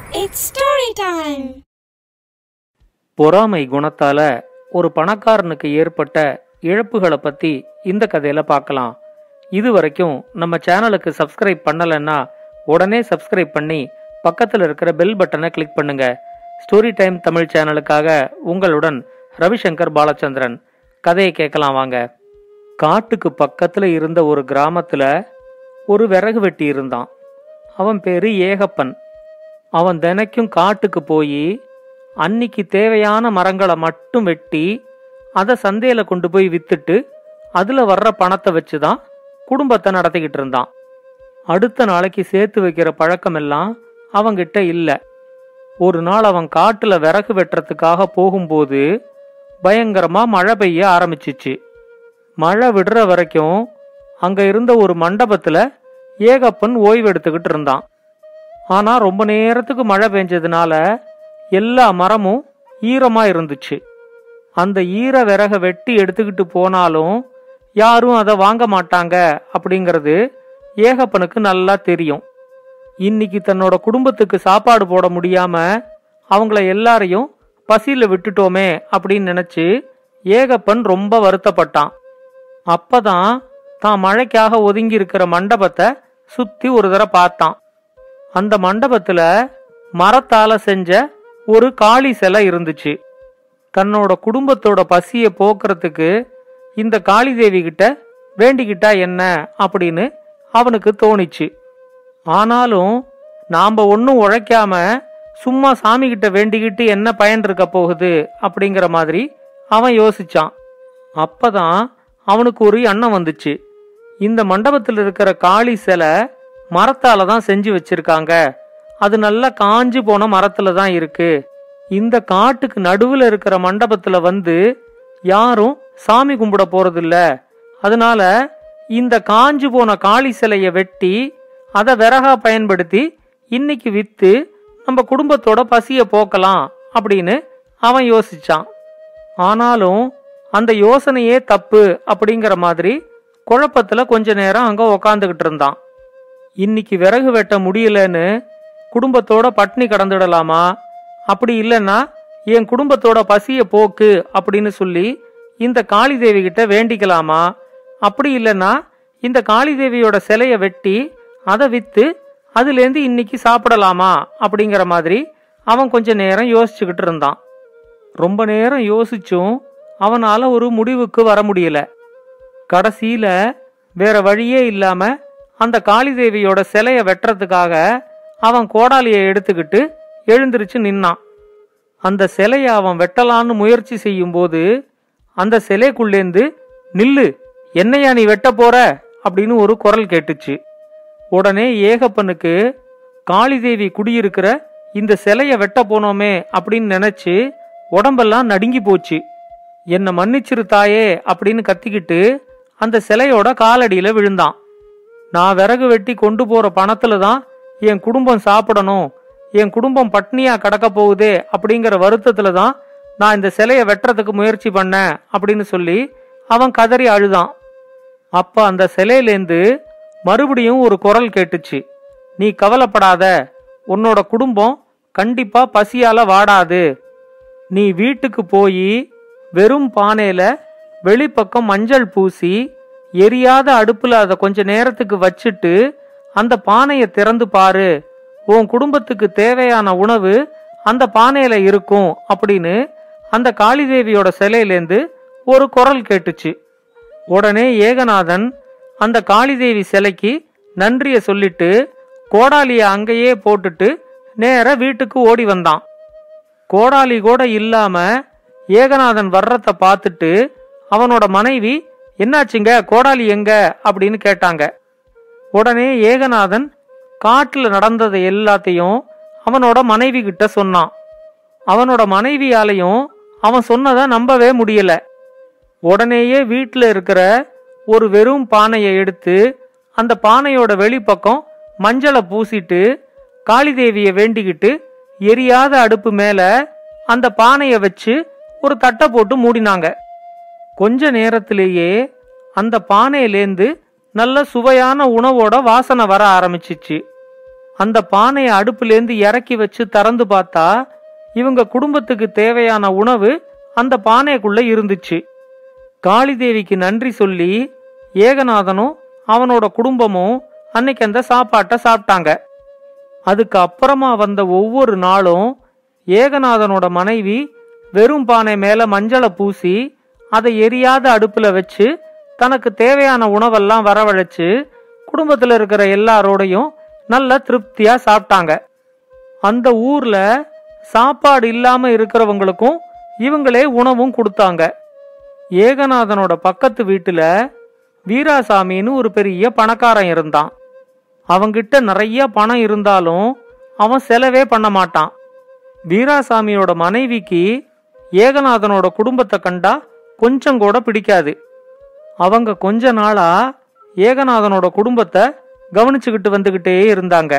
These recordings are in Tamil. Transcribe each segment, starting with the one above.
It's story time. பொறாமை குணத்தால ஒரு பணக்காரனுக்கு ஏற்பட்ட இழப்புகளை பத்தி இந்த கதையில பார்க்கலாம் இது வரைக்கும் நம்ம சேனலுக்கு சப்ஸ்கிரைப் பண்ணலைன்னா உடனே சப்ஸ்கிரைப் பண்ணி பக்கத்துல இருக்கிற பெல் பட்டனை கிளிக் பண்ணுங்க ஸ்டோரி டைம் தமிழ் சேனலுக்காக உங்களுடன் ரவிசங்கர் பாலச்சந்திரன் கதையை கேட்கலாம் வாங்க காட்டுக்கு பக்கத்துல இருந்த ஒரு கிராமத்துல ஒரு விறகு வெட்டி இருந்தான் அவன் பேரு ஏகப்பன் அவன் தினைக்கும் காட்டுக்கு போய் அன்னிக்கு தேவையான மரங்களை மட்டும் வெட்டி அதை சந்தையில கொண்டு போய் வித்துட்டு அதுல வர்ற பணத்தை வச்சு தான் குடும்பத்தை நடத்திக்கிட்டு இருந்தான் அடுத்த நாளைக்கு சேர்த்து வைக்கிற பழக்கமெல்லாம் அவங்கிட்ட இல்ல ஒரு நாள் அவன் காட்டுல விறகு வெட்டுறதுக்காக போகும்போது பயங்கரமா மழை பெய்ய ஆரம்பிச்சிச்சு மழை விடுற வரைக்கும் அங்க இருந்த ஒரு மண்டபத்துல ஏகப்பன் ஓய்வு எடுத்துக்கிட்டு இருந்தான் ஆனா ரொம்ப நேரத்துக்கு மழை பெஞ்சதுனால எல்லா மரமும் ஈரமா இருந்துச்சு அந்த ஈர விறக வெட்டி எடுத்துக்கிட்டு போனாலும் யாரும் அதை வாங்க மாட்டாங்க அப்படிங்கிறது ஏகப்பனுக்கு நல்லா தெரியும் இன்னைக்கு தன்னோட குடும்பத்துக்கு சாப்பாடு போட முடியாம அவங்கள எல்லாரையும் பசியில விட்டுட்டோமே அப்படின்னு நினைச்சு ஏகப்பன் ரொம்ப வருத்தப்பட்டான் அப்பதான் தான் மழைக்காக ஒதுங்கி இருக்கிற மண்டபத்தை சுத்தி ஒரு தடவை பார்த்தான் அந்த மண்டபத்துல மரத்தால செஞ்ச ஒரு காளி சிலை இருந்துச்சு தன்னோட குடும்பத்தோட பசியை போக்குறதுக்கு இந்த காளி தேவி கிட்ட வேண்டிக்கிட்டா என்ன அப்படின்னு அவனுக்கு தோணிச்சு ஆனாலும் நாம ஒன்னும் உழைக்காம சும்மா சாமி கிட்ட வேண்டிக்கிட்டு என்ன பயன் இருக்க போகுது அப்படிங்கிற மாதிரி அவன் யோசிச்சான் அப்பதான் அவனுக்கு ஒரு எண்ணம் வந்துச்சு இந்த மண்டபத்தில் இருக்கிற காளி சிலை மரத்தால தான் செஞ்சு வச்சிருக்காங்க அது நல்லா காஞ்சு போன மரத்துல தான் இருக்கு இந்த காட்டுக்கு நடுவுல இருக்கிற மண்டபத்துல வந்து யாரும் சாமி கும்பிட போறதில்ல அதனால இந்த காஞ்சு போன காளி சிலைய வெட்டி அதை விறகா பயன்படுத்தி இன்னைக்கு வித்து நம்ம குடும்பத்தோட பசிய போக்கலாம் அப்படின்னு அவன் யோசிச்சான் ஆனாலும் அந்த யோசனையே தப்பு அப்படிங்கிற மாதிரி குழப்பத்துல கொஞ்ச நேரம் அங்க உக்காந்துகிட்டு இருந்தான் இன்னைக்கு விறகு வெட்ட முடியலன்னு குடும்பத்தோட பட்னி கடந்துடலாமா அப்படி இல்லைன்னா என் குடும்பத்தோட பசிய போக்கு அப்படின்னு சொல்லி இந்த காளி தேவி கிட்ட வேண்டிக்கலாமா அப்படி இல்லைன்னா இந்த காளி தேவியோட சிலைய வெட்டி அதை வித்து அதுலேருந்து இன்னைக்கு சாப்பிடலாமா அப்படிங்கிற மாதிரி அவன் கொஞ்ச நேரம் யோசிச்சுக்கிட்டு இருந்தான் ரொம்ப நேரம் யோசிச்சும் அவனால ஒரு முடிவுக்கு வர முடியல கடைசியில வேற வழியே இல்லாம அந்த காளி தேவியோட சிலைய வெட்டுறதுக்காக அவன் கோடாலியை எடுத்துக்கிட்டு எழுந்திருச்சு நின்னான் அந்த சிலைய அவன் வெட்டலான்னு முயற்சி செய்யும்போது அந்த சிலைக்குள்ளேந்து நில்லு என்னையா நீ வெட்ட போற அப்படின்னு ஒரு குரல் கேட்டுச்சு உடனே ஏகப்பனுக்கு காளிதேவி குடியிருக்கிற இந்த சிலைய வெட்ட போனோமே அப்படின்னு நினைச்சு உடம்பெல்லாம் நடுங்கி போச்சு என்னை மன்னிச்சிரு தாயே அப்படின்னு கத்திக்கிட்டு அந்த சிலையோட காலடியில விழுந்தான் நான் விறகு வெட்டி கொண்டு போற பணத்துல தான் என் குடும்பம் சாப்பிடணும் என் குடும்பம் பட்னியா கடக்க போகுதே அப்படிங்கிற வருத்தத்துல தான் நான் இந்த சிலைய வெட்டுறதுக்கு முயற்சி பண்ணேன் அப்படின்னு சொல்லி அவன் கதறி அழுதான் அப்ப அந்த சிலையிலேந்து மறுபடியும் ஒரு குரல் கேட்டுச்சு நீ கவலைப்படாத உன்னோட குடும்பம் கண்டிப்பா பசியால வாடாது நீ வீட்டுக்கு போய் வெறும் பானையில வெளிப்பக்கம் மஞ்சள் பூசி எரியாத அடுப்புல அதை கொஞ்ச நேரத்துக்கு வச்சுட்டு அந்த பானையை திறந்து பாரு உன் குடும்பத்துக்கு தேவையான உணவு அந்த பானையில இருக்கும் அப்படின்னு அந்த காளிதேவியோட சிலையிலேந்து ஒரு குரல் கேட்டுச்சு உடனே ஏகநாதன் அந்த காளிதேவி சிலைக்கு நன்றிய சொல்லிட்டு கோடாலிய அங்கேயே போட்டுட்டு நேர வீட்டுக்கு ஓடி வந்தான் கோடாலி கூட இல்லாம ஏகநாதன் வர்றத பார்த்துட்டு அவனோட மனைவி என்னாச்சுங்க கோடாலி எங்க அப்படின்னு கேட்டாங்க உடனே ஏகநாதன் காட்டுல நடந்ததை எல்லாத்தையும் அவனோட மனைவி கிட்ட சொன்னான் அவனோட மனைவியாலையும் அவன் சொன்னதை நம்பவே முடியல உடனேயே வீட்டுல இருக்கிற ஒரு வெறும் பானையை எடுத்து அந்த பானையோட வெளிப்பக்கம் மஞ்சளை பூசிட்டு காளிதேவிய வேண்டிக்கிட்டு எரியாத அடுப்பு மேல அந்த பானைய வச்சு ஒரு தட்டை போட்டு மூடினாங்க கொஞ்ச நேரத்திலேயே அந்த பானையிலேந்து நல்ல சுவையான உணவோட வாசனை வர ஆரம்பிச்சிச்சு அந்த பானையை அடுப்புலேருந்து இறக்கி வச்சு திறந்து பார்த்தா இவங்க குடும்பத்துக்கு தேவையான உணவு அந்த பானைக்குள்ள இருந்துச்சு காளிதேவிக்கு நன்றி சொல்லி ஏகநாதனும் அவனோட குடும்பமும் அன்னைக்கு அந்த சாப்பாட்டை சாப்பிட்டாங்க அதுக்கு அப்புறமா வந்த ஒவ்வொரு நாளும் ஏகநாதனோட மனைவி வெறும் பானை மேல மஞ்சளை பூசி அதை எரியாத அடுப்புல வச்சு தனக்கு தேவையான உணவெல்லாம் வரவழைச்சு குடும்பத்துல இருக்கிற எல்லாரோடையும் நல்ல திருப்தியா சாப்பிட்டாங்க அந்த ஊர்ல சாப்பாடு இல்லாம இருக்கிறவங்களுக்கும் இவங்களே உணவும் கொடுத்தாங்க ஏகநாதனோட பக்கத்து வீட்டுல வீராசாமின்னு ஒரு பெரிய பணக்காரன் இருந்தான் அவங்கிட்ட நிறைய பணம் இருந்தாலும் அவன் செலவே பண்ண மாட்டான் வீராசாமியோட மனைவிக்கு ஏகநாதனோட குடும்பத்தை கண்டா கொஞ்சம் கூட பிடிக்காது அவங்க கொஞ்ச நாளா ஏகநாதனோட குடும்பத்தை கவனிச்சுக்கிட்டு வந்துகிட்டே இருந்தாங்க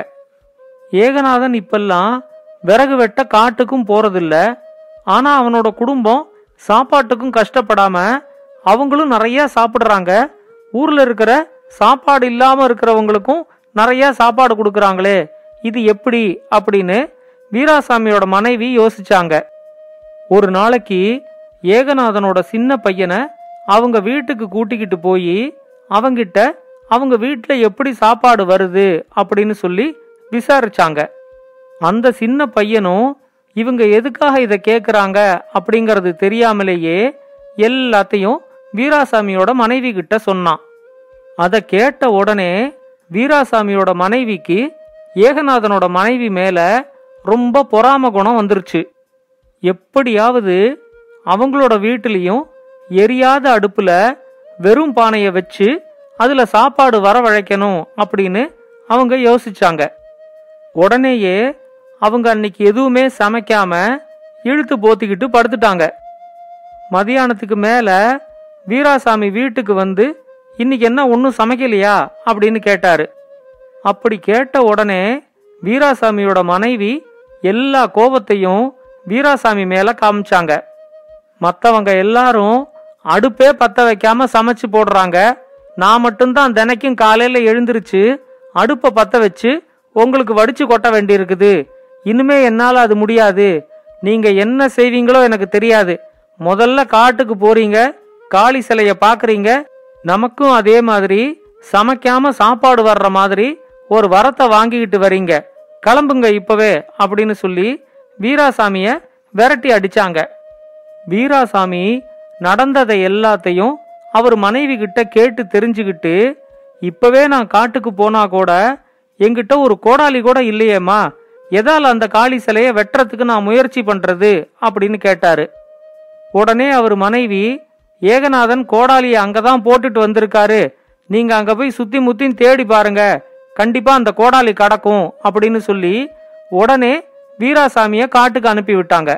ஏகநாதன் இப்பெல்லாம் விறகு வெட்ட காட்டுக்கும் போறதில்ல ஆனா அவனோட குடும்பம் சாப்பாட்டுக்கும் கஷ்டப்படாம அவங்களும் நிறைய சாப்பிடுறாங்க ஊர்ல இருக்கிற சாப்பாடு இல்லாம இருக்கிறவங்களுக்கும் நிறைய சாப்பாடு கொடுக்கறாங்களே இது எப்படி அப்படின்னு வீராசாமியோட மனைவி யோசிச்சாங்க ஒரு நாளைக்கு ஏகநாதனோட சின்ன பையனை அவங்க வீட்டுக்கு கூட்டிக்கிட்டு போய் அவங்கிட்ட அவங்க வீட்ல எப்படி சாப்பாடு வருது அப்படின்னு சொல்லி விசாரிச்சாங்க அந்த சின்ன பையனும் இவங்க எதுக்காக இதை கேக்குறாங்க அப்படிங்கறது தெரியாமலேயே எல்லாத்தையும் வீராசாமியோட மனைவி கிட்ட சொன்னான் அதை கேட்ட உடனே வீராசாமியோட மனைவிக்கு ஏகநாதனோட மனைவி மேல ரொம்ப பொறாம குணம் வந்துருச்சு எப்படியாவது அவங்களோட வீட்டிலையும் எரியாத அடுப்புல வெறும் பானைய வச்சு அதுல சாப்பாடு வரவழைக்கணும் அப்படின்னு அவங்க யோசிச்சாங்க உடனேயே அவங்க அன்னைக்கு எதுவுமே சமைக்காம இழுத்து போத்திக்கிட்டு படுத்துட்டாங்க மதியானத்துக்கு மேல வீராசாமி வீட்டுக்கு வந்து இன்னைக்கு என்ன ஒன்றும் சமைக்கலையா அப்படின்னு கேட்டாரு அப்படி கேட்ட உடனே வீராசாமியோட மனைவி எல்லா கோபத்தையும் வீராசாமி மேல காமிச்சாங்க மத்தவங்க எல்லாரும் அடுப்பே பத்த வைக்காம சமைச்சு போடுறாங்க நான் மட்டும்தான் தினைக்கும் காலையில எழுந்திருச்சு அடுப்பை பத்த வச்சு உங்களுக்கு வடிச்சு கொட்ட வேண்டியிருக்குது இனிமே என்னால அது முடியாது நீங்க என்ன செய்வீங்களோ எனக்கு தெரியாது முதல்ல காட்டுக்கு போறீங்க காளி சிலைய பாக்குறீங்க நமக்கும் அதே மாதிரி சமைக்காம சாப்பாடு வர்ற மாதிரி ஒரு வரத்தை வாங்கிக்கிட்டு வரீங்க கிளம்புங்க இப்பவே அப்படின்னு சொல்லி வீராசாமிய விரட்டி அடிச்சாங்க வீராசாமி நடந்ததை எல்லாத்தையும் அவர் மனைவி கிட்ட கேட்டு தெரிஞ்சுக்கிட்டு இப்பவே நான் காட்டுக்கு போனா கூட என்கிட்ட ஒரு கோடாலி கூட இல்லையேம்மா எதால அந்த காளி சிலைய வெட்டுறதுக்கு நான் முயற்சி பண்றது அப்படின்னு கேட்டாரு உடனே அவர் மனைவி ஏகநாதன் கோடாலியை அங்கதான் போட்டுட்டு வந்திருக்காரு நீங்க அங்க போய் சுத்தி முத்தின்னு தேடி பாருங்க கண்டிப்பா அந்த கோடாலி கடக்கும் அப்படின்னு சொல்லி உடனே வீராசாமிய காட்டுக்கு அனுப்பி விட்டாங்க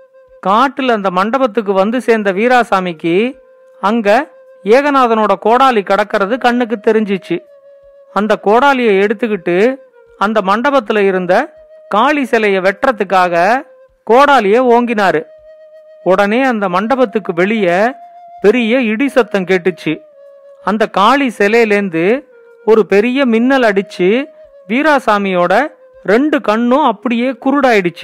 காட்டுல அந்த மண்டபத்துக்கு வந்து சேர்ந்த வீராசாமிக்கு அங்க ஏகநாதனோட கோடாலி கடக்கிறது கண்ணுக்கு தெரிஞ்சிச்சு அந்த கோடாலியை எடுத்துக்கிட்டு அந்த மண்டபத்துல இருந்த காளி சிலைய வெட்டுறதுக்காக கோடாலிய ஓங்கினாரு உடனே அந்த மண்டபத்துக்கு வெளியே பெரிய இடி சத்தம் கேட்டுச்சு அந்த காளி சிலையிலேந்து ஒரு பெரிய மின்னல் அடிச்சு வீராசாமியோட ரெண்டு கண்ணும் அப்படியே குருடாயிடுச்சு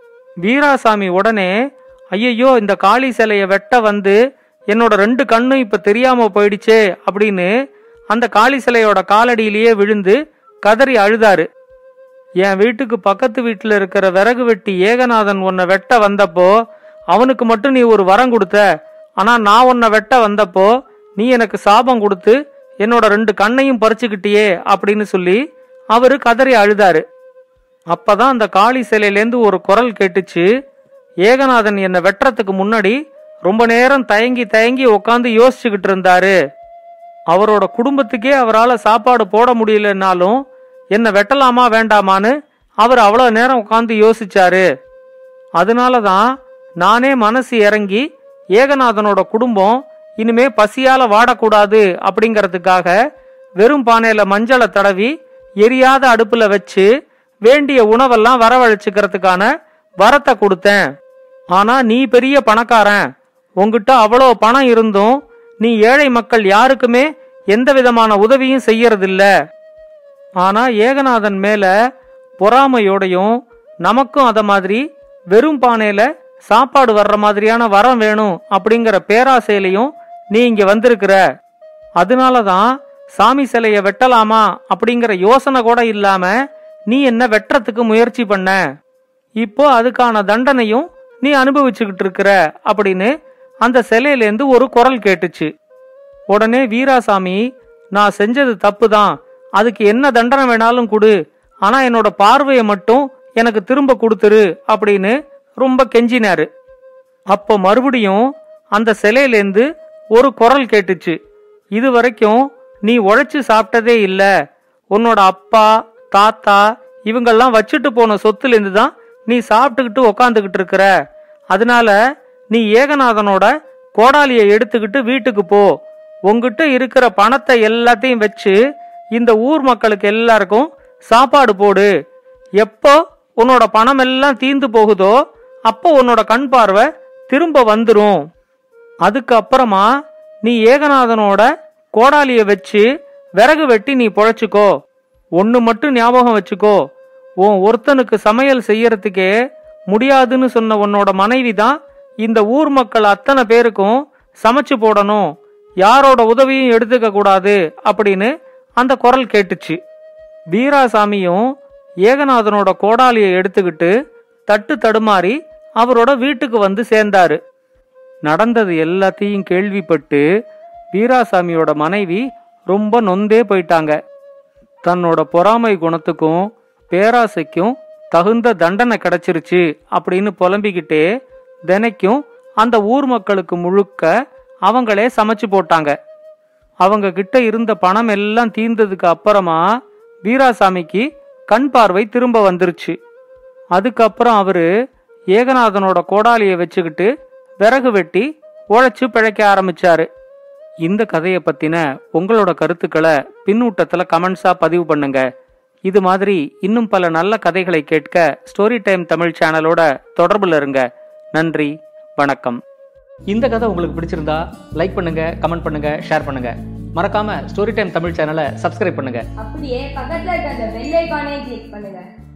வீராசாமி உடனே ஐயையோ இந்த காளி சிலைய வெட்ட வந்து என்னோட ரெண்டு கண்ணும் இப்ப தெரியாம போயிடுச்சே அப்படின்னு அந்த காளி சிலையோட காலடியிலேயே விழுந்து கதறி அழுதாரு என் வீட்டுக்கு பக்கத்து வீட்டுல இருக்கிற விறகு வெட்டி ஏகநாதன் உன்னை வெட்ட வந்தப்போ அவனுக்கு மட்டும் நீ ஒரு வரம் கொடுத்த ஆனா நான் உன்னை வெட்ட வந்தப்போ நீ எனக்கு சாபம் கொடுத்து என்னோட ரெண்டு கண்ணையும் பறிச்சுக்கிட்டியே அப்படின்னு சொல்லி அவரு கதறி அழுதாரு அப்பதான் அந்த காளி சிலையிலேருந்து ஒரு குரல் கேட்டுச்சு ஏகநாதன் என்னை வெட்டுறதுக்கு முன்னாடி ரொம்ப நேரம் தயங்கி தயங்கி உட்காந்து யோசிச்சுக்கிட்டு இருந்தாரு அவரோட குடும்பத்துக்கே அவரால் சாப்பாடு போட முடியலன்னாலும் என்ன வெட்டலாமா வேண்டாமான்னு அவர் அவ்வளோ நேரம் உட்காந்து யோசிச்சாரு அதனால தான் நானே மனசு இறங்கி ஏகநாதனோட குடும்பம் இனிமே பசியால வாடக்கூடாது அப்படிங்கறதுக்காக வெறும் பானையில மஞ்சளை தடவி எரியாத அடுப்புல வச்சு வேண்டிய உணவெல்லாம் வரவழைச்சுக்கிறதுக்கான வரத்தை கொடுத்தேன் ஆனா நீ பெரிய பணக்காரன் உன்கிட்ட அவ்வளோ பணம் இருந்தும் நீ ஏழை மக்கள் யாருக்குமே எந்த விதமான உதவியும் செய்யறதில்ல ஆனா ஏகநாதன் மேல பொறாமையோடையும் நமக்கும் அத மாதிரி வெறும் பானையில சாப்பாடு வர்ற மாதிரியான வரம் வேணும் அப்படிங்கிற பேராசையிலையும் நீ இங்க வந்திருக்கிற அதனாலதான் சாமி சிலைய வெட்டலாமா அப்படிங்கிற யோசனை கூட இல்லாம நீ என்ன வெட்டுறதுக்கு முயற்சி பண்ண இப்போ அதுக்கான தண்டனையும் நீ அனுபவிச்சுக்கிட்டு இருக்கிற அப்படின்னு அந்த சிலையிலேருந்து ஒரு குரல் கேட்டுச்சு உடனே வீராசாமி நான் செஞ்சது தப்பு தான் அதுக்கு என்ன தண்டனை வேணாலும் கொடு ஆனா என்னோட பார்வையை மட்டும் எனக்கு திரும்ப கொடுத்துரு அப்படின்னு ரொம்ப கெஞ்சினாரு அப்போ மறுபடியும் அந்த சிலையிலேருந்து ஒரு குரல் கேட்டுச்சு இது வரைக்கும் நீ உழைச்சு சாப்பிட்டதே இல்ல உன்னோட அப்பா தாத்தா இவங்கெல்லாம் வச்சுட்டு போன சொத்துலேருந்து தான் நீ சாப்பிட்டுக்கிட்டு உக்காந்துக்கிட்டு இருக்கிற அதனால நீ ஏகநாதனோட கோடாலியை எடுத்துக்கிட்டு வீட்டுக்கு போ உன்கிட்ட இருக்கிற பணத்தை எல்லாத்தையும் வச்சு இந்த ஊர் மக்களுக்கு எல்லாருக்கும் சாப்பாடு போடு எப்போ உன்னோட பணம் எல்லாம் தீந்து போகுதோ அப்போ உன்னோட கண் பார்வை திரும்ப வந்துரும் அதுக்கு அப்புறமா நீ ஏகநாதனோட கோடாலிய வச்சு விறகு வெட்டி நீ பொழைச்சுக்கோ ஒன்னு மட்டும் ஞாபகம் வச்சுக்கோ உன் ஒருத்தனுக்கு சமையல் செய்யறதுக்கே முடியாதுன்னு சொன்ன உன்னோட மனைவி தான் இந்த ஊர் மக்கள் அத்தனை பேருக்கும் சமைச்சு போடணும் யாரோட உதவியும் எடுத்துக்க கூடாது அப்படின்னு அந்த குரல் கேட்டுச்சு வீராசாமியும் ஏகநாதனோட கோடாலியை எடுத்துக்கிட்டு தட்டு தடுமாறி அவரோட வீட்டுக்கு வந்து சேர்ந்தாரு நடந்தது எல்லாத்தையும் கேள்விப்பட்டு வீராசாமியோட மனைவி ரொம்ப நொந்தே போயிட்டாங்க தன்னோட பொறாமை குணத்துக்கும் பேராசைக்கும் தகுந்த தண்டனை கிடைச்சிருச்சு அப்படின்னு புலம்பிக்கிட்டே தினைக்கும் அந்த ஊர் மக்களுக்கு முழுக்க அவங்களே சமைச்சு போட்டாங்க அவங்க கிட்ட இருந்த பணம் எல்லாம் தீர்ந்ததுக்கு அப்புறமா வீராசாமிக்கு கண் பார்வை திரும்ப வந்துருச்சு அதுக்கப்புறம் அவரு ஏகநாதனோட கோடாலியை வச்சுக்கிட்டு விறகு வெட்டி உழைச்சு பிழைக்க ஆரம்பிச்சாரு இந்த கதையை பத்தின உங்களோட கருத்துக்களை பின்னூட்டத்துல கமெண்ட்ஸா பதிவு பண்ணுங்க இது மாதிரி இன்னும் பல நல்ல கதைகளை கேட்க ஸ்டோரி டைம் தமிழ் சேனலோட தொடர்புல இருங்க நன்றி வணக்கம் இந்த கதை உங்களுக்கு பிடிச்சிருந்தா லைக் பண்ணுங்க கமெண்ட் பண்ணுங்க ஷேர் பண்ணுங்க மறக்காம ஸ்டோரி டைம் தமிழ் சேனலை சப்ஸ்கிரைப் பண்ணுங்க அப்படியே பக்கத்துல இருக்க அந்த பெல் ஐகானையும் கிளிக் பண்ணுங்க